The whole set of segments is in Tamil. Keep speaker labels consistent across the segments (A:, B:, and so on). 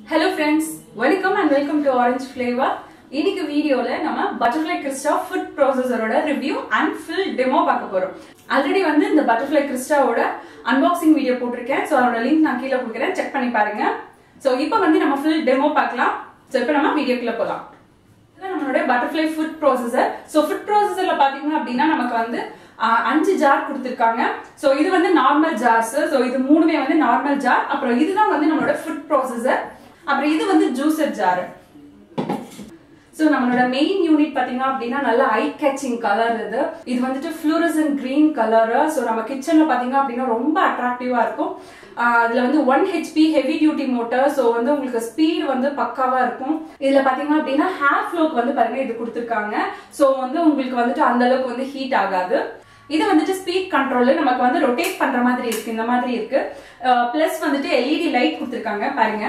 A: hello friends welcome and welcome to orange flavour இன்னைக்கு வீடியோல நம்ம பட்டர்ஃப்ளை கிறிஸ்டா ஃபுட் ப்ராசஸரோட ரிவ்யூ அண்ட் ஃபில் டெமோ பார்க்க போறோம் ஆல்ரெடி வந்து இந்த பட்டர்ஃப்ளை கிறிஸ்டாவோட அன்பாக்சிங் வீடியோ போட்டிருக்கேன் ஸோ அதோட லிங்க் நான் கீழே கொடுக்குறேன் செக் பண்ணி பாருங்க ஸோ இப்போ வந்து நம்ம ஃபுல் டெமோ பார்க்கலாம் ஸோ இப்போ நம்ம வீடியோக்குள்ள போகலாம் இதுதான் நம்மளோட Butterfly food processor so food ப்ராசஸர்ல பாத்தீங்க அப்படின்னா நமக்கு வந்து ஆஹ், அஞ்சு ஜார் கொடுத்துருக்காங்க ஸோ இது வந்து நார்மல் ஜார்ஸ் ஸோ இது மூணுமே வந்து நார்மல் ஜார் அப்புறம் இதுதான் வந்து நம்மளோட ஃபுட் ப்ராசஸர் அப்புறம் இது வந்து ஜூசர் ஜார் ஸோ நம்மளோட மெயின் யூனிட் பாத்தீங்க அப்படின்னா நல்ல ஐ கேச்சிங் கலர் இது இது வந்துட்டு ஃப்ளூரசன் கிரீன் கலர் ஸோ நம்ம கிச்சன்ல பாத்தீங்க அப்படின்னா ரொம்ப அட்ராக்டிவா இருக்கும் ஆஹ் அதுல வந்து one HP heavy duty motor so வந்து உங்களுக்கு ஸ்பீட் வந்து பக்காவா இருக்கும் இதுல பாத்தீங்க அப்படின்னா ஹேர் ஃப்ளோக்கு வந்து பாருங்க இது கொடுத்துருக்காங்க ஸோ வந்து உங்களுக்கு வந்துட்டு அந்த அளவுக்கு வந்து ஹீட் ஆகாது இது வந்துட்டு ஸ்பீட் கண்ட்ரோல் நமக்கு வந்து ரொட்டேட் பண்ற மாதிரி இருக்கு இந்த மாதிரி இருக்கு பிளஸ் வந்துட்டு எல்இடி லைட் கொடுத்துருக்காங்க பாருங்க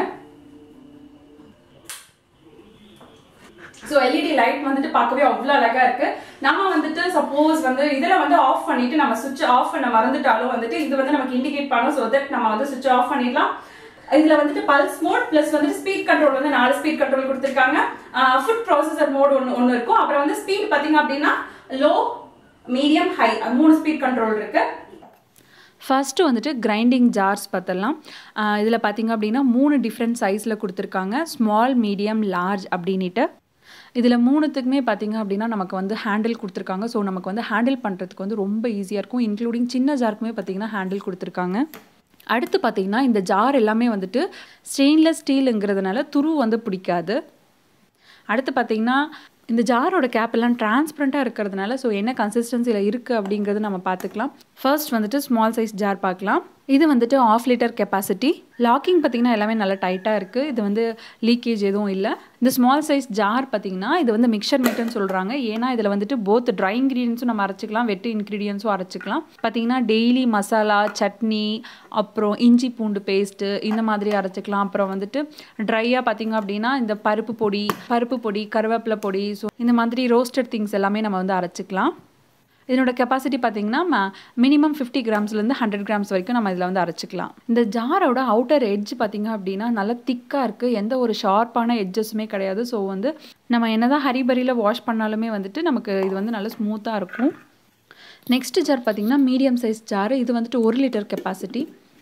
A: ஸோ எல்இடி லைட் வந்துட்டு பார்க்கவே அவ்வளோ அழகா இருக்கு நம்ம வந்துட்டு சப்போஸ் வந்து இதுல வந்து ஆஃப் பண்ணிட்டு நம்ம சுவிட்ச் ஆஃப் பண்ண மறந்துட்டாலும் வந்துட்டு இது வந்து நமக்கு இண்டிகேட் பண்ணும் ஸோ தட் நம்ம வந்து சுவிட்ச் ஆஃப் பண்ணிடலாம் இதுல வந்துட்டு பல்ஸ் மோட் பிளஸ் வந்துட்டு ஸ்பீட் கண்ட்ரோல் வந்து நாலு ஸ்பீட் கண்ட்ரோல் கொடுத்துருக்காங்க ஃபுட் ப்ராசஸர் மோட் ஒன்று ஒன்று இருக்கும் அப்புறம் வந்து ஸ்பீட் பார்த்தீங்க அப்படின்னா லோ மீடியம் ஹை மூணு ஸ்பீட் கண்ட்ரோல் இருக்கு
B: ஃபர்ஸ்ட்டு வந்துட்டு கிரைண்டிங் ஜார்ஸ் பார்த்தலாம் இதில் பார்த்தீங்க அப்படின்னா மூணு டிஃப்ரெண்ட் சைஸில் கொடுத்துருக்காங்க ஸ்மால் மீடியம் லார்ஜ் அப்படின்ட்டு இதில் மூணுத்துக்குமே பார்த்தீங்க அப்படின்னா நமக்கு வந்து ஹேண்டில் கொடுத்துருக்காங்க ஸோ நமக்கு வந்து ஹேண்டில் பண்ணுறதுக்கு வந்து ரொம்ப ஈஸியாக இருக்கும் இன்க்ளூடிங் சின்ன ஜாருக்குமே பார்த்தீங்கன்னா ஹேண்டில் கொடுத்துருக்காங்க அடுத்து பார்த்தீங்கன்னா இந்த ஜார் எல்லாமே வந்துட்டு ஸ்டெயின்லெஸ் ஸ்டீலுங்கிறதுனால துரு வந்து பிடிக்காது அடுத்து பார்த்தீங்கன்னா இந்த ஜாரோட கேப் எல்லாம் டிரான்ஸ்பரண்ட்டாக இருக்கிறதுனால ஸோ என்ன கன்சிஸ்டன்சியில் இருக்குது அப்படிங்கிறது நம்ம பார்த்துக்கலாம் ஃபர்ஸ்ட் வந்துட்டு ஸ்மால் சைஸ் ஜார் பார்க்கலாம் இது வந்துட்டு ஆஃப் லிட்டர் கெப்பாசிட்டி லாக்கிங் பார்த்தீங்கன்னா எல்லாமே நல்லா டைட்டாக இருக்குது இது வந்து லீக்கேஜ் எதுவும் இல்லை இந்த ஸ்மால் சைஸ் ஜார் பார்த்தீங்கன்னா இது வந்து மிக்சர் மேட்டுன்னு சொல்கிறாங்க ஏன்னா இதில் வந்துட்டு போத் ட்ரை இன்க்ரீடியன்ஸும் நம்ம அரைச்சிக்கலாம் வெட்டு இன்க்ரீடியன்ஸும் அரைச்சிக்கலாம் பார்த்தீங்கன்னா டெய்லி மசாலா சட்னி அப்புறம் இஞ்சி பூண்டு பேஸ்ட்டு இந்த மாதிரி அரைச்சிக்கலாம் அப்புறம் வந்துட்டு ட்ரையாக பார்த்தீங்க அப்படின்னா இந்த பருப்பு பொடி பருப்பு பொடி கருவேப்பிலை பொடி ஸோ இந்த மாதிரி ரோஸ்டட் திங்ஸ் எல்லாமே நம்ம வந்து அரைச்சிக்கலாம் இதனோட கெப்பாசிட்டி பார்த்தீங்கன்னா மினிமம் ஃபிஃப்டி கிராம்ஸ்லேருந்து ஹண்ட்ரட் கிராம்ஸ் வரைக்கும் நம்ம இதில் வந்து அரைச்சிக்கலாம் இந்த ஜாரோட அவுட்டர் எட்ஜ் பார்த்தீங்க அப்படின்னா நல்லா திக்காக இருக்குது எந்த ஒரு ஷார்ப்பான எட்ஜஸுமே கிடையாது ஸோ வந்து நம்ம என்னதான் ஹரிபரியில் வாஷ் பண்ணாலுமே வந்துட்டு நமக்கு இது வந்து நல்லா ஸ்மூத்தாக இருக்கும் நெக்ஸ்ட் ஜார் பார்த்தீங்கன்னா மீடியம் சைஸ் ஜார் இது வந்துட்டு ஒரு லிட்டர் கெப்பாசிட்டி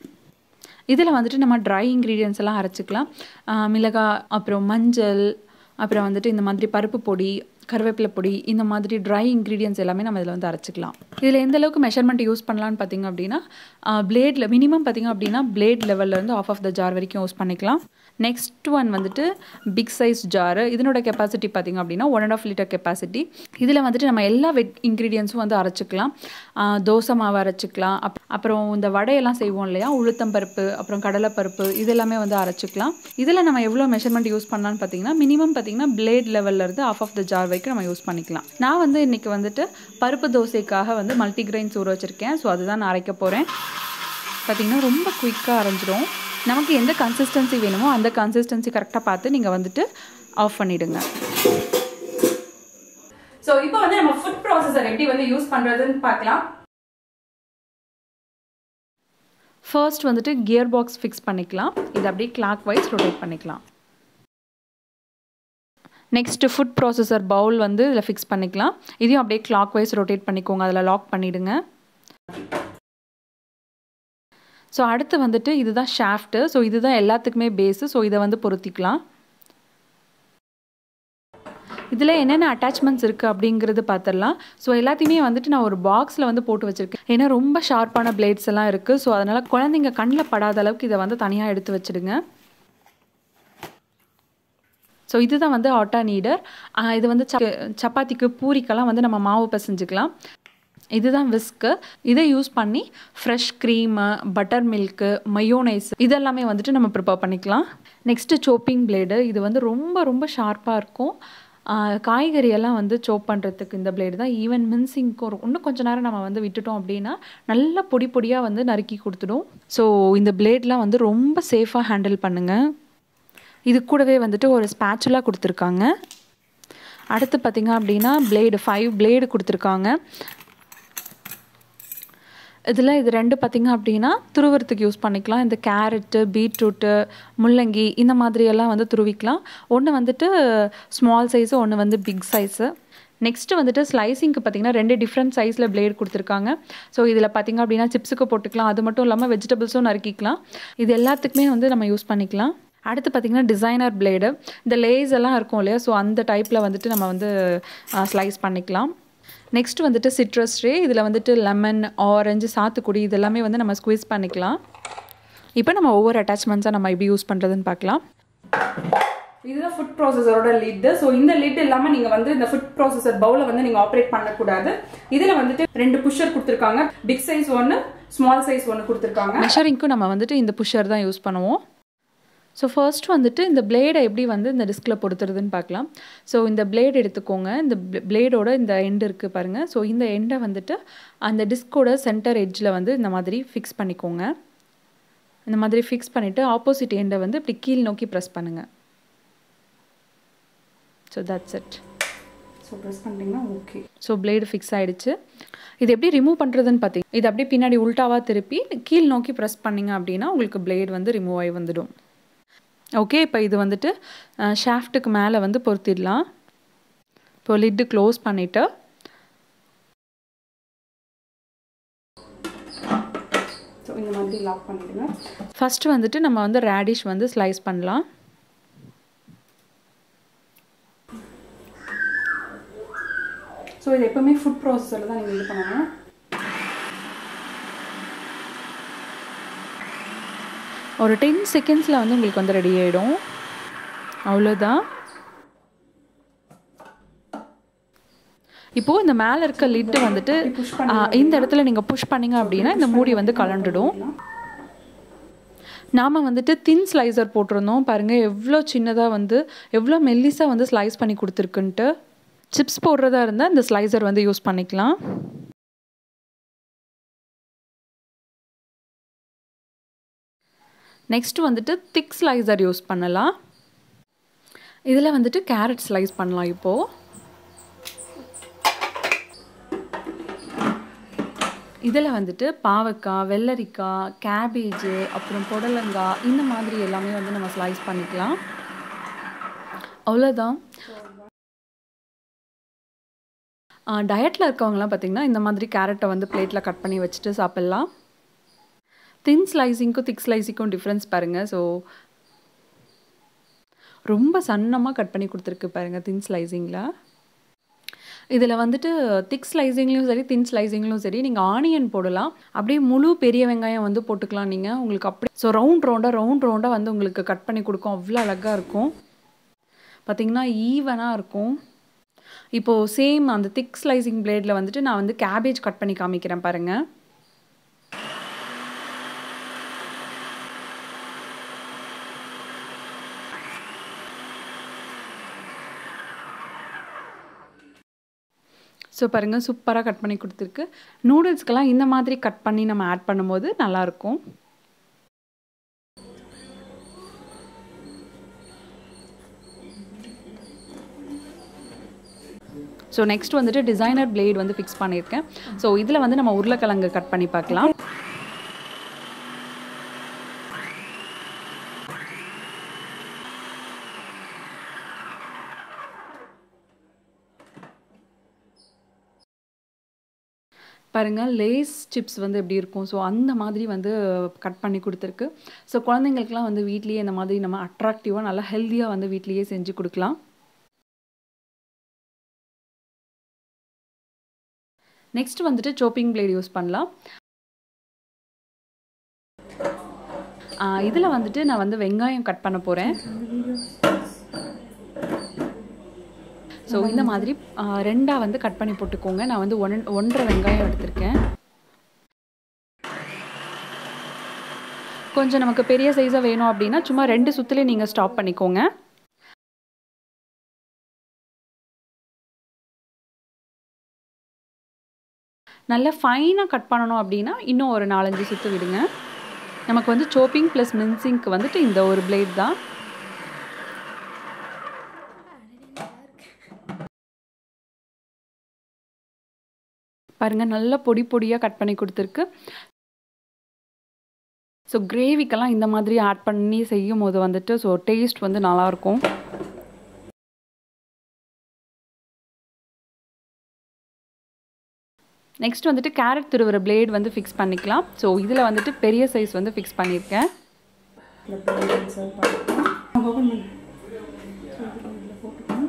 B: இதில் வந்துட்டு நம்ம ட்ரை இன்க்ரீடியன்ஸ் எல்லாம் அரைச்சிக்கலாம் ஆஹ் மிளகாய் அப்புறம் மஞ்சள் அப்புறம் வந்துட்டு இந்த மாதிரி பருப்பு பொடி கருவேப்பிலை பொடி இந்த மாதிரி ட்ரை இன்க்ரீடியன்ஸ் எல்லாமே நம்ம இதில் வந்து அரைச்சிக்கலாம் இதில் எந்த அளவுக்கு மெஷர்மெண்ட் யூஸ் பண்ணலான்னு பார்த்தீங்க அப்படின்னா பிளேடில் மினிமம் பார்த்தீங்க அப்படின்னா பிளேட் லெவல்லேருந்து ஆஃப் ஆஃப் த ஜார் வரைக்கும் யூஸ் பண்ணிக்கலாம் நெக்ஸ்ட் ஒன் வந்துட்டு பிக் சைஸ் ஜாரு இதனோட கெப்பாசிட்டி பார்த்தீங்க அப்படின்னா one and half litre capacity இதில் வந்துட்டு நம்ம எல்லா வெட் இன்க்ரீடியன்ஸும் வந்து அரைச்சிக்கலாம் ஆஹ் தோசை மாவு அரைச்சிக்கலாம் அப் அப்புறம் இந்த வடையெல்லாம் செய்வோம் இல்லையா உளுத்தம்பருப்பு அப்புறம் கடலைப்பருப்பு இதெல்லாமே வந்து அரைச்சிக்கலாம் இதில் நம்ம எவ்வளோ மெஷர்மெண்ட் யூஸ் பண்ணலான்னு பார்த்தீங்கன்னா மினிமம் பார்த்தீங்கன்னா பிளேட் லெவல்லேருந்து ஆஃப் ஆஃப் த ஜார் வரைக்கும் நம்ம யூஸ் பண்ணிக்கலாம் நான் வந்து இன்றைக்கி வந்துட்டு பருப்பு தோசைக்காக வந்து மல்டிகிரெயின்ஸ் ஊற வச்சுருக்கேன் ஸோ அதுதான் நான் அரைக்க போகிறேன் பார்த்தீங்கன்னா ரொம்ப குயிக்காக அரைஞ்சிரும் நமக்கு எந்த கன்சிஸ்டன்சி வேணுமோ அந்த கன்சிஸ்டன்சி கரெக்டாக பார்த்து நீங்கள் வந்துட்டு ஆஃப் பண்ணிவிடுங்க
A: ஸோ இப்போ வந்து நம்ம ஃபுட் ப்ராசஸர் எப்படி வந்து யூஸ் பண்றதுன்னு பார்க்கலாம்
B: ஃபர்ஸ்ட் வந்துட்டு கியர் பாக்ஸ் ஃபிக்ஸ் பண்ணிக்கலாம் இது அப்படியே கிளாக் வைஸ் ரொட்டேட் பண்ணிக்கலாம் நெக்ஸ்ட்டு ஃபுட் ப்ராசஸர் பவுல் வந்து இதில் ஃபிக்ஸ் பண்ணிக்கலாம் இதையும் அப்படியே கிளாக் வைஸ் ரொட்டேட் பண்ணிக்கோங்க அதில் லாக் பண்ணிவிடுங்க ஸோ அடுத்து வந்துட்டு இதுதான் ஷாஃப்ட்டு ஸோ இதுதான் எல்லாத்துக்குமே பேஸு ஸோ இதை வந்து பொருத்திக்கலாம் இதில் என்னென்ன அட்டாச்மெண்ட்ஸ் இருக்குது அப்படிங்கிறது பார்த்துடலாம் ஸோ எல்லாத்தையுமே வந்துட்டு நான் ஒரு பாக்ஸில் வந்து போட்டு வச்சுருக்கேன் ஏன்னா ரொம்ப ஷார்ப்பான பிளேட்ஸ் எல்லாம் இருக்குது ஸோ அதனால் குழந்தைங்க கண்ணில் படாத அளவுக்கு இதை வந்து தனியாக எடுத்து வச்சுடுங்க ஸோ இதுதான் வந்து ஆட்டா நீடர் இது வந்து ச- சப்பாத்திக்கு பூரிக்கெல்லாம் வந்து நம்ம மாவு பிசைஞ்சுக்கலாம் இதுதான் விஸ்க்கு இதை யூஸ் பண்ணி fresh cream butter milk mayonnaise இதெல்லாமே வந்துட்டு நம்ம ப்ரிப்பேர் பண்ணிக்கலாம் நெக்ஸ்ட்டு சோப்பிங் பிளேடு இது வந்து ரொம்ப ரொம்ப ஷார்ப்பாக இருக்கும் ஆஹ் காய்கறி எல்லாம் வந்து சோப் பண்ணுறதுக்கு இந்த பிளேடு தான் ஈவன் மின்சிங்க்கும் இருக்கும் இன்னும் கொஞ்ச நேரம் நம்ம வந்து விட்டுட்டோம் அப்படின்னா நல்லா பொடி பொடியாக வந்து நறுக்கி கொடுத்துடும் ஸோ இந்த பிளேட்லாம் வந்து ரொம்ப சேஃபாக ஹேண்டில் பண்ணுங்கள் இது கூடவே வந்துட்டு ஒரு ஸ்பேச்சுலா கொடுத்துருக்காங்க அடுத்து பார்த்திங்க அப்படின்னா பிளேடு ஃபைவ் பிளேடு கொடுத்துருக்காங்க இதில் இது ரெண்டு பார்த்திங்க அப்படின்னா துருவறதுக்கு யூஸ் பண்ணிக்கலாம் இந்த கேரட்டு பீட்ரூட்டு முள்ளங்கி இந்த மாதிரியெல்லாம் வந்து துருவிக்கலாம் ஒன்று வந்துட்டு ஸ்மால் சைஸு ஒன்று வந்து பிக் சைஸு நெக்ஸ்ட்டு வந்துட்டு ஸ்லைசிங்க்கு பார்த்தீங்கன்னா ரெண்டு டிஃப்ரெண்ட் சைஸில் பிளேட் கொடுத்துருக்காங்க ஸோ இதில் பார்த்திங்க அப்படின்னா சிப்ஸுக்கு போட்டுக்கலாம் அது மட்டும் இல்லாமல் வெஜிடபிள்ஸும் நறுக்கிக்கலாம் இது எல்லாத்துக்குமே வந்து நம்ம யூஸ் பண்ணிக்கலாம் அடுத்து பார்த்திங்கன்னா டிசைனர் பிளேடு இந்த லேஸ் எல்லாம் இருக்கும் இல்லையா ஸோ அந்த டைப்பில் வந்துட்டு நம்ம வந்து ஸ்லைஸ் பண்ணிக்கலாம் நெக்ஸ்ட் வந்துட்டு சிட்ரஸ் ட்ரே இதில் வந்துட்டு லெமன் ஆரஞ்சு சாத்துக்குடி இதெல்லாமே வந்து நம்ம ஸ்குவீஸ் பண்ணிக்கலாம் இப்போ நம்ம ஒவ்வொரு அட்டாச்மெண்ட்ஸாக நம்ம எப்படி யூஸ் பண்ணுறதுன்னு பார்க்கலாம்
A: இதுதான் ஃபுட் ப்ராசஸரோட லிட் ஸோ இந்த லிட் இல்லாம நீங்க வந்து இந்த ஃபுட் ப்ராசஸர் பவுல வந்து நீங்க ஆப்ரேட் பண்ணக்கூடாது இதுல வந்துட்டு ரெண்டு புஷர் கொடுத்துருக்காங்க பிக் சைஸ் ஒன்னு ஸ்மால் சைஸ் ஒன்னு கொடுத்துருக்காங்க
B: மெஷரிங்க்கும் நம்ம வந்துட்டு இந்த புஷர் தான் யூஸ் பண்ணுவோம் ஸோ ஃபர்ஸ்ட் வந்துட்டு இந்த பிளேடை எப்படி வந்து இந்த டிஸ்கில் பொடுத்துறதுன்னு பார்க்கலாம் ஸோ இந்த பிளேட் எடுத்துக்கோங்க இந்த பிளேடோட இந்த எண்டு இருக்குது பாருங்கள் ஸோ இந்த எண்டை வந்துட்டு அந்த டிஸ்கோட சென்டர் எட்ஜில் வந்து இந்த மாதிரி ஃபிக்ஸ் பண்ணிக்கோங்க இந்த மாதிரி ஃபிக்ஸ் பண்ணிவிட்டு ஆப்போசிட் எண்டை வந்து இப்படி கீழ் நோக்கி ப்ரெஸ் பண்ணுங்கள் so that's it
A: so press பண்ணிட்டீங்கன்னா ஓகே
B: ஸோ பிளேடு ஃபிக்ஸ் ஆகிடுச்சு இது எப்படி ரிமூவ் பண்ணுறதுன்னு பார்த்தீங்க இது அப்படியே பின்னாடி உல்ட்டாவாக திருப்பி கீழ் நோக்கி ப்ரெஸ் பண்ணிங்க அப்படின்னா உங்களுக்கு பிளேடு வந்து ரிமூவ் ஆகி வந்துடும் ஓகே இப்போ இது வந்துட்டு ஷாஃப்ட்டுக்கு மேலே வந்து பொருத்திடலாம் இப்போ லிட்டு க்ளோஸ் பண்ணிவிட்டு
A: ஸோ இந்த மாதிரி லாக் பண்ணிடுங்க
B: ஃபஸ்ட்டு வந்துட்டு நம்ம வந்து ரேடிஷ் வந்து ஸ்லைஸ் பண்ணலாம்
A: ஸோ இது எப்பவுமே ஃபுட் ப்ராசஸரில் தான் நீங்கள் இது பண்ணணும்
B: ஒரு டென் செகண்ட்ஸில் வந்து உங்களுக்கு வந்து ரெடி ஆகிடும் அவ்வளோதான் இப்போது இந்த மேலே இருக்க லிட்டு வந்துட்டு இந்த இடத்துல நீங்கள் புஷ் பண்ணிங்க அப்படின்னா இந்த மூடி வந்து கலண்டுடும் நாம் வந்துட்டு தின் ஸ்லைசர் போட்டிருந்தோம் பாருங்கள் எவ்வளோ சின்னதாக வந்து எவ்வளோ மெல்லிஸாக வந்து ஸ்லைஸ் பண்ணி கொடுத்துருக்குன்ட்டு சிப்ஸ் போடுறதா இருந்தால் இந்த ஸ்லைசர் வந்து யூஸ் பண்ணிக்கலாம் நெக்ஸ்ட் வந்துட்டு திக் ஸ்லைசர் யூஸ் பண்ணலாம் இதில் வந்துட்டு கேரட் ஸ்லைஸ் பண்ணலாம் இப்போது இதில் வந்துட்டு பாவக்காய் வெள்ளரிக்காய் கேபேஜு அப்புறம் புடலங்காய் இந்த மாதிரி எல்லாமே வந்து நம்ம ஸ்லைஸ் பண்ணிக்கலாம் அவ்வளோதான் டயட்டில் இருக்கவங்களாம் பார்த்திங்கன்னா இந்த மாதிரி கேரட்டை வந்து பிளேட்டில் கட் பண்ணி வச்சுட்டு சாப்பிட்லாம் தின் ஸ்லைஸிங்க்கும் திக் ஸ்லைஸிங்க்கும் டிஃப்ரென்ஸ் பாருங்கள் ஸோ ரொம்ப சன்னமாக கட் பண்ணி கொடுத்துருக்கு பாருங்கள் தின் ஸ்லைஸிங்கில் இதில் வந்துட்டு திக் ஸ்லைஸிங்லேயும் சரி தின் ஸ்லைஸிங்லையும் சரி நீங்கள் ஆனியன் போடலாம் அப்படியே முழு பெரிய வெங்காயம் வந்து போட்டுக்கலாம் நீங்கள் உங்களுக்கு அப்படி ஸோ ரவுண்ட் ரவுண்டாக ரவுண்ட் ரவுண்டாக வந்து உங்களுக்கு கட் பண்ணி கொடுக்கும் அவ்வளோ அழகாக இருக்கும் பார்த்திங்கன்னா ஈவனாக இருக்கும் இப்போது சேம் அந்த திக் ஸ்லைசிங் பிளேடில் வந்துட்டு நான் வந்து கேபேஜ் கட் பண்ணி காமிக்கிறேன் பாருங்கள் ஸோ பாருங்கள் சூப்பராக கட் பண்ணி கொடுத்துருக்கு நூடுல்ஸ்க்கெல்லாம் இந்த மாதிரி கட் பண்ணி நம்ம ஆட் பண்ணும்போது நல்லாயிருக்கும் ஸோ நெக்ஸ்ட் வந்துட்டு டிசைனர் பிளேட் வந்து ஃபிக்ஸ் பண்ணியிருக்கேன் ஸோ இதில் வந்து நம்ம உருளைக்கிழங்கு கட் பண்ணி பார்க்கலாம் பாருங்கள் லேஸ் சிப்ஸ் வந்து எப்படி இருக்கும் ஸோ அந்த மாதிரி வந்து கட் பண்ணி கொடுத்துருக்கு ஸோ குழந்தைங்களுக்குலாம் வந்து வீட்லேயே இந்த மாதிரி நம்ம அட்ராக்டிவாக நல்லா ஹெல்த்தியாக வந்து வீட்லேயே செஞ்சு கொடுக்கலாம் நெக்ஸ்ட் வந்துட்டு சோப்பிங் பிளேட் யூஸ் பண்ணலாம் இதில் வந்துட்டு நான் வந்து வெங்காயம் கட் பண்ண போகிறேன் ஸோ இந்த மாதிரி ரெண்டாக வந்து கட் பண்ணி போட்டுக்கோங்க நான் வந்து ஒன் ஒன்றரை வெங்காயம் எடுத்திருக்கேன் கொஞ்சம் நமக்கு பெரிய சைஸாக வேணும் அப்படின்னா சும்மா ரெண்டு சுற்றுலேயும் நீங்கள் ஸ்டாப் பண்ணிக்கோங்க நல்லா ஃபைனாக கட் பண்ணணும் அப்படின்னா இன்னும் ஒரு நாலஞ்சு சுற்று விடுங்க நமக்கு வந்து சோப்பிங் ப்ளஸ் மின்சிங்க்கு வந்துட்டு இந்த ஒரு பிளேட் தான் பாருங்கள் நல்லா பொடி பொடியாக கட் பண்ணி கொடுத்துருக்கு ஸோ கிரேவிக்கெல்லாம் இந்த மாதிரி ஆட் பண்ணி செய்யும் போது வந்துட்டு ஸோ டேஸ்ட் வந்து நல்லாயிருக்கும் நெக்ஸ்ட் வந்துட்டு கேரட் துருவுற பிளேட் வந்து ஃபிக்ஸ் பண்ணிக்கலாம் ஸோ இதில் வந்துட்டு பெரிய சைஸ் வந்து ஃபிக்ஸ் பண்ணியிருக்கேன்
A: இந்த பிளேட் சர்வ் பண்ணிக்கலாம் ஓப்பன் பண்ணு ஸோ இதில் போட்டுக்கணும்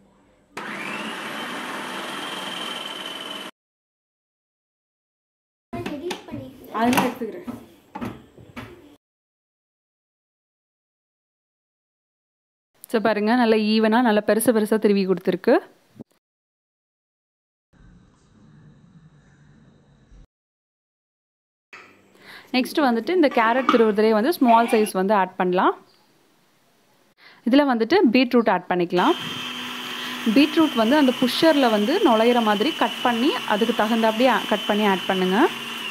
A: அதெல்லாம் எடுத்துக்கிறேன்
B: ஸோ பாருங்கள் நல்லா ஈவனாக நல்லா பெருசு பெருசாக திருவி கொடுத்துருக்கு நெக்ஸ்ட் வந்துட்டு இந்த கேரட் துருவுறதுலேயே வந்து ஸ்மால் சைஸ் வந்து ஆட் பண்ணலாம் இதில் வந்துட்டு பீட்ரூட் ஆட் பண்ணிக்கலாம் பீட்ரூட் வந்து அந்த புஷ்ஷரில் வந்து நுழையிற மாதிரி கட் பண்ணி அதுக்கு தகுந்தாப்படியே கட் பண்ணி ஆட் பண்ணுங்கள்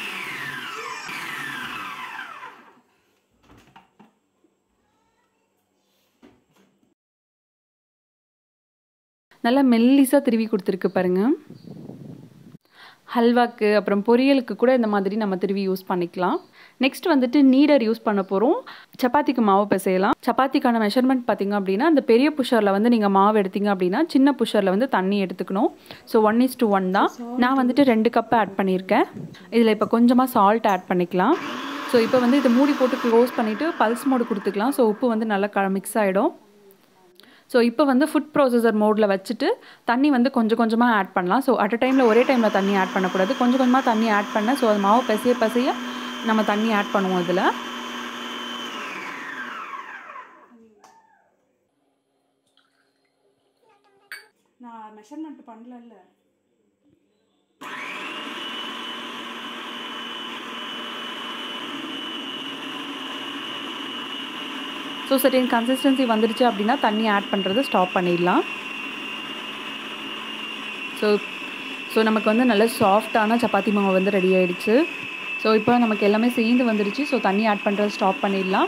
B: நல்லா மெல்லிஸாக திருவி கொடுத்துருக்கு பாருங்கள் ஹல்வாக்கு அப்புறம் பொரியலுக்கு கூட இந்த மாதிரி நம்ம திருவி யூஸ் பண்ணிக்கலாம் நெக்ஸ்ட் வந்துட்டு நீடர் யூஸ் பண்ண போகிறோம் சப்பாத்திக்கு மாவு பிசையலாம் சப்பாத்திக்கான மெஷர்மெண்ட் பார்த்திங்க அப்படின்னா அந்த பெரிய புஷரில் வந்து நீங்கள் மாவு எடுத்தீங்க அப்படின்னா சின்ன புஷரில் வந்து தண்ணி எடுத்துக்கணும் so one is to one தான் நான் வந்துட்டு ரெண்டு கப்பு ஆட் பண்ணியிருக்கேன் இதில் இப்போ கொஞ்சமாக சால்ட் ஆட் பண்ணிக்கலாம் ஸோ இப்போ வந்து இதை மூடி போட்டு க்ளோஸ் பண்ணிவிட்டு பல்ஸ் மோடு கொடுத்துக்கலாம் ஸோ உப்பு வந்து நல்லா க மிக்ஸ் ஆகிடும் ஸோ இப்போ வந்து ஃபுட் ப்ராசஸர் மோடில் வச்சுட்டு தண்ணி வந்து கொஞ்சம் கொஞ்சமாக ஆட் பண்ணலாம் ஸோ அட் அ டைமில் ஒரே டைமில் தண்ணி ஆட் பண்ணக்கூடாது கொஞ்சம் கொஞ்சமாக தண்ணி ஆட் பண்ண ஸோ அது மாவு பசைய பசைய நம்ம தண்ணி ஆட் பண்ணுவோம் இதில்
A: நான் மெஷர்மெண்ட் பண்ணல
B: ஸோ சர்டின் கன்சிஸ்டன்சி வந்துடுச்சு அப்படின்னா தண்ணி ஆட் பண்ணுறது ஸ்டாப் பண்ணிடலாம் ஸோ ஸோ நமக்கு வந்து நல்ல சாஃப்டான சப்பாத்தி மாவு வந்து ரெடி ஆயிடுச்சு ஸோ இப்போ நமக்கு எல்லாமே சேர்ந்து வந்துடுச்சு ஸோ தண்ணி ஆட் பண்ணுறது ஸ்டாப் பண்ணிடலாம்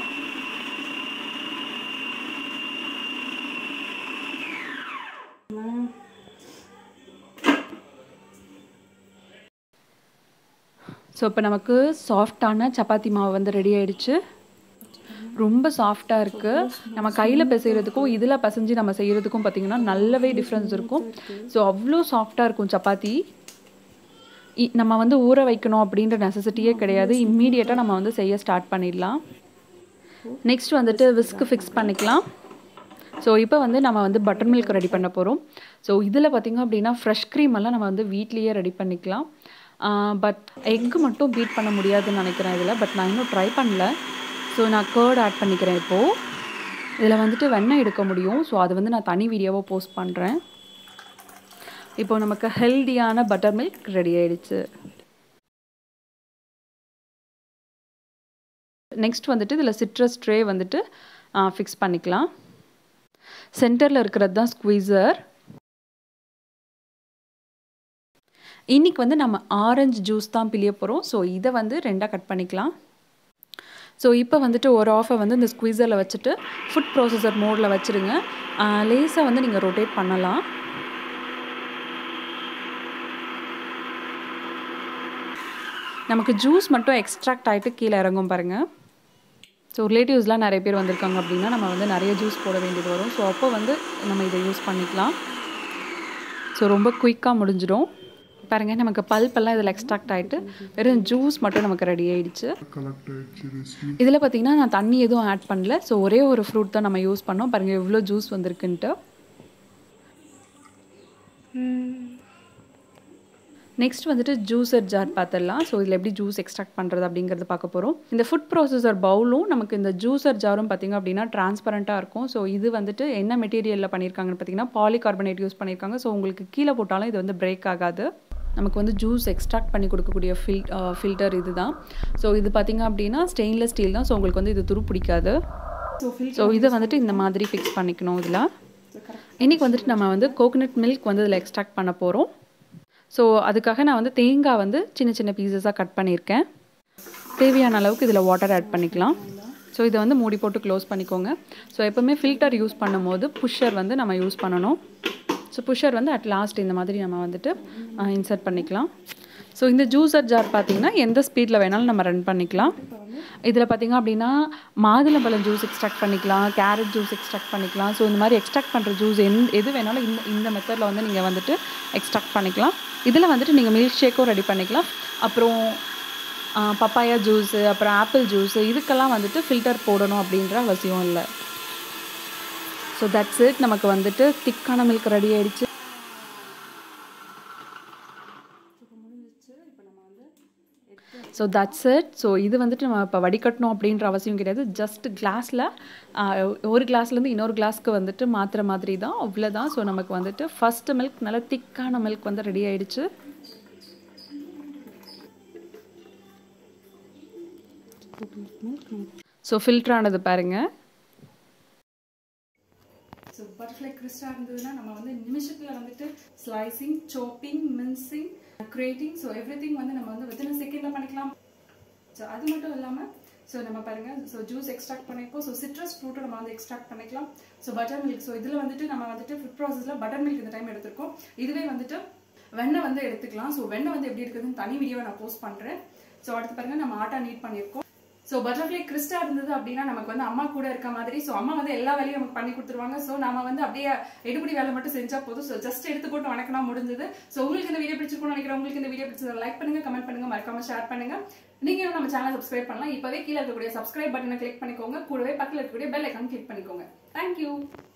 B: ஸோ இப்போ நமக்கு சாஃப்டான சப்பாத்தி மாவு வந்து ரெடி ஆயிடுச்சு ரொம்ப சாஃப்டாக இருக்குது நம்ம கையில் பிசைகிறதுக்கும் இதில் பிசைஞ்சு நம்ம செய்கிறதுக்கும் பார்த்திங்கன்னா நல்லாவே டிஃப்ரென்ஸ் இருக்கும் ஸோ அவ்வளோ சாஃப்டாக இருக்கும் சப்பாத்தி இ- நம்ம வந்து ஊற வைக்கணும் அப்படின்ற நெசசிட்டியே கிடையாது இம்மீடியட்டாக நம்ம வந்து செய்ய ஸ்டார்ட் பண்ணிடலாம் நெக்ஸ்ட் வந்துட்டு விஸ்க்கு ஃபிக்ஸ் பண்ணிக்கலாம் ஸோ இப்போ வந்து நம்ம வந்து பட்டர் மில்க் ரெடி பண்ண போகிறோம் ஸோ இதில் பார்த்திங்க அப்படின்னா ஃப்ரெஷ் க்ரீம் எல்லாம் நம்ம வந்து வீட்லேயே ரெடி பண்ணிக்கலாம் பட் எக்கு மட்டும் பீட் பண்ண முடியாதுன்னு நினைக்கிறேன் இதில் பட் நான் இன்னும் ட்ரை பண்ணல ஸோ நான் கேர்ட் ஆட் பண்ணிக்கிறேன் இப்போது இதில் வந்துட்டு வெண்ணெய் எடுக்க முடியும் ஸோ அது வந்து நான் தனி வீடியோவாக போஸ்ட் பண்ணுறேன் இப்போ நமக்கு ஹெல்தியான பட்டர் மில்க் ரெடி ஆயிடுச்சு நெக்ஸ்ட் வந்துட்டு இதில் சிட்ரஸ் ட்ரே வந்துட்டு ஃபிக்ஸ் பண்ணிக்கலாம் சென்டரில் இருக்கிறது தான் ஸ்குவீசர் இன்னைக்கு வந்து நம்ம ஆரஞ்சு ஜூஸ் தான் பிழிய போகிறோம் ஸோ இதை வந்து ரெண்டாக கட் பண்ணிக்கலாம் ஸோ இப்போ வந்துட்டு ஒரு ஆஃபை வந்து இந்த ஸ்குவீசரில் வச்சுட்டு ஃபுட் ப்ராசஸர் மோடில் வச்சுருங்க லேஸாக வந்து நீங்கள் ரொட்டேட் பண்ணலாம் நமக்கு ஜூஸ் மட்டும் எக்ஸ்ட்ராக்ட் ஆகிட்டு கீழே இறங்கும் பாருங்கள் ஸோ ரிலேட்டிவ்ஸ்லாம் நிறைய பேர் வந்திருக்காங்க அப்படின்னா நம்ம வந்து நிறைய ஜூஸ் போட வேண்டியது வரும் ஸோ அப்போ வந்து நம்ம இதை யூஸ் பண்ணிக்கலாம் ஸோ ரொம்ப குயிக்காக முடிஞ்சிடும் பாருங்கள் நமக்கு பல்பெல்லாம் இதில் எக்ஸ்ட்ராக்ட் ஆகிட்டு வெறும் ஜூஸ் மட்டும் நமக்கு ரெடி ஆயிடுச்சு இதில் பார்த்தீங்கன்னா நான் தண்ணி எதுவும் ஆட் பண்ணல ஸோ ஒரே ஒரு ஃப்ரூட் தான் நம்ம யூஸ் பண்ணோம் பாருங்கள் எவ்வளோ ஜூஸ் வந்திருக்குன்ட்டு நெக்ஸ்ட் வந்துட்டு ஜூஸர் ஜார் பார்த்துடலாம் ஸோ இதில் எப்படி ஜூஸ் எக்ஸ்ட்ராக்ட் பண்ணுறது அப்படிங்கிறது பார்க்க போகிறோம் இந்த ஃபுட் ப்ராசஸர் பவுலும் நமக்கு இந்த ஜூஸர் ஜாரும் பார்த்திங்க அப்படின்னா டிரான்ஸ்பரண்ட்டாக இருக்கும் ஸோ இது வந்துட்டு என்ன மெட்டீரியலில் பண்ணியிருக்காங்கன்னு பார்த்தீங்கன்னா பாலிகார்பனேட் யூஸ் பண்ணியிருக்காங்க ஸோ உங்களுக்கு கீழே போட்டாலும் இது வந்து பிரேக் ஆகாது நமக்கு வந்து ஜூஸ் எக்ஸ்ட்ராக்ட் பண்ணி கொடுக்கக்கூடிய ஃபில் ஃபில்டர் இது தான் ஸோ இது பார்த்திங்க அப்படின்னா ஸ்டெயின்லெஸ் ஸ்டீல் தான் ஸோ உங்களுக்கு வந்து இது துரு பிடிக்காது ஸோ இதை வந்துட்டு இந்த மாதிரி ஃபிக்ஸ் பண்ணிக்கணும் இதில் இன்றைக்கி வந்துட்டு நம்ம வந்து கோகனட் மில்க் வந்து இதில் எக்ஸ்ட்ராக்ட் பண்ண போகிறோம் ஸோ அதுக்காக நான் வந்து தேங்காய் வந்து சின்ன சின்ன பீசஸாக கட் பண்ணியிருக்கேன் தேவையான அளவுக்கு இதில் வாட்டர் ஆட் பண்ணிக்கலாம் ஸோ இதை வந்து மூடி போட்டு க்ளோஸ் பண்ணிக்கோங்க ஸோ எப்போவுமே ஃபில்டர் யூஸ் பண்ணும்போது புஷ்ஷர் வந்து நம்ம யூஸ் பண்ணணும் ஸோ புஷ்ஷர் வந்து அட் லாஸ்ட் இந்த மாதிரி நம்ம வந்துட்டு இன்சர்ட் பண்ணிக்கலாம் ஸோ இந்த ஜூஸர் ஜார் பார்த்தீங்கன்னா எந்த ஸ்பீடில் வேணாலும் நம்ம ரன் பண்ணிக்கலாம் இதில் பார்த்தீங்க அப்படின்னா மாதுளம்பழம் ஜூஸ் எக்ஸ்ட்ராக்ட் பண்ணிக்கலாம் கேரட் ஜூஸ் எக்ஸ்ட்ராக்ட் பண்ணிக்கலாம் ஸோ இந்த மாதிரி எக்ஸ்ட்ராக்ட் பண்ணுற ஜூஸ் எந் எது வேணாலும் இந்த இந்த மெத்தடில் வந்து நீங்கள் வந்துட்டு எக்ஸ்ட்ராக்ட் பண்ணிக்கலாம் இதில் வந்துட்டு நீங்கள் மில்க் ஷேக்கும் ரெடி பண்ணிக்கலாம் அப்புறம் பப்பாயா ஜூஸு அப்புறம் ஆப்பிள் ஜூஸு இதுக்கெல்லாம் வந்துட்டு ஃபில்டர் போடணும் அப்படின்ற அவசியம் இல்லை ஸோ தட்ஸ் இட் நமக்கு வந்துட்டு திக்கான மில்க் ரெடி ஆயிடுச்சு ஸோ தட்ஸ் இட் ஸோ இது வந்துட்டு நம்ம இப்போ வடிகட்டணும் அப்படின்ற அவசியம் கிடையாது ஜஸ்ட் கிளாஸில் ஒரு கிளாஸ்லேருந்து இன்னொரு கிளாஸ்க்கு வந்துட்டு மாற்றுற மாதிரி தான் அவ்வளோதான் ஸோ நமக்கு வந்துட்டு ஃபஸ்ட்டு மில்க் நல்லா திக்கான மில்க் வந்து ரெடி ஆயிடுச்சு ஸோ ஃபில்டர் ஆனது பாருங்கள்
A: ஸோ பட்டர்ஃப்ளை கிறிஸ்டா இருந்ததுன்னா நம்ம வந்து நிமிஷத்தில் வந்துட்டு slicing chopping mincing grating so everything வந்து நம்ம வந்து வித்தின் செகண்டில் பண்ணிக்கலாம் ஸோ அது மட்டும் இல்லாமல் ஸோ நம்ம பாருங்க ஸோ ஜூஸ் எக்ஸ்ட்ராக்ட் பண்ணிப்போம் ஸோ சிட்ரஸ் ஃப்ரூட்டை நம்ம வந்து எக்ஸ்ட்ராக்ட் பண்ணிக்கலாம் ஸோ பட்டர் மில்க் ஸோ இதில் வந்துட்டு நம்ம வந்துட்டு ஃபுட் ப்ராசஸில் பட்டர் மில்க் இந்த டைம் எடுத்திருக்கோம் இதுவே வந்துட்டு வெண்ணெய் வந்து எடுத்துக்கலாம் ஸோ வெண்ணெய் வந்து எப்படி இருக்குதுன்னு தனி வீடியோவை நான் போஸ்ட் பண்ணுறேன் ஸோ அடுத்து பாருங்க நம்ம ஆட்டா நீட் பண்ணியிருக்கோம் ஸோ பட்டர்ஃப்ளை கிறிஸ்டா இருந்தது அப்படின்னா நமக்கு வந்து அம்மா கூட இருக்க மாதிரி ஸோ அம்மா வந்து எல்லா வேலையும் நமக்கு பண்ணி கொடுத்துருவாங்க ஸோ நாம வந்து அப்படியே எடுபடி வேலை மட்டும் செஞ்சா போதும் ஸோ ஜஸ்ட் எடுத்து போட்டு வணக்கனா முடிஞ்சது ஸோ உங்களுக்கு இந்த வீடியோ பிடிச்சிருக்கும்னு நினைக்கிறேன் உங்களுக்கு இந்த வீடியோ பிடிச்சதை லைக் பண்ணுங்க கமெண்ட் பண்ணுங்க மறக்காம ஷேர் பண்ணுங்க நீங்க இன்னும் நம்ம சேனல் சப்ஸ்கிரைப் பண்ணலாம் இப்பவே கீழே இருக்கக்கூடிய சப்ஸ்கிரைப் பட்டனை கிளிக் பண்ணிக்கோங்க கூடவே பக்கத்தில் இருக்கக்கூடிய பெல் ஐக்கான் கிளிக் பண்ணிக்கோங்க தேங்க்யூ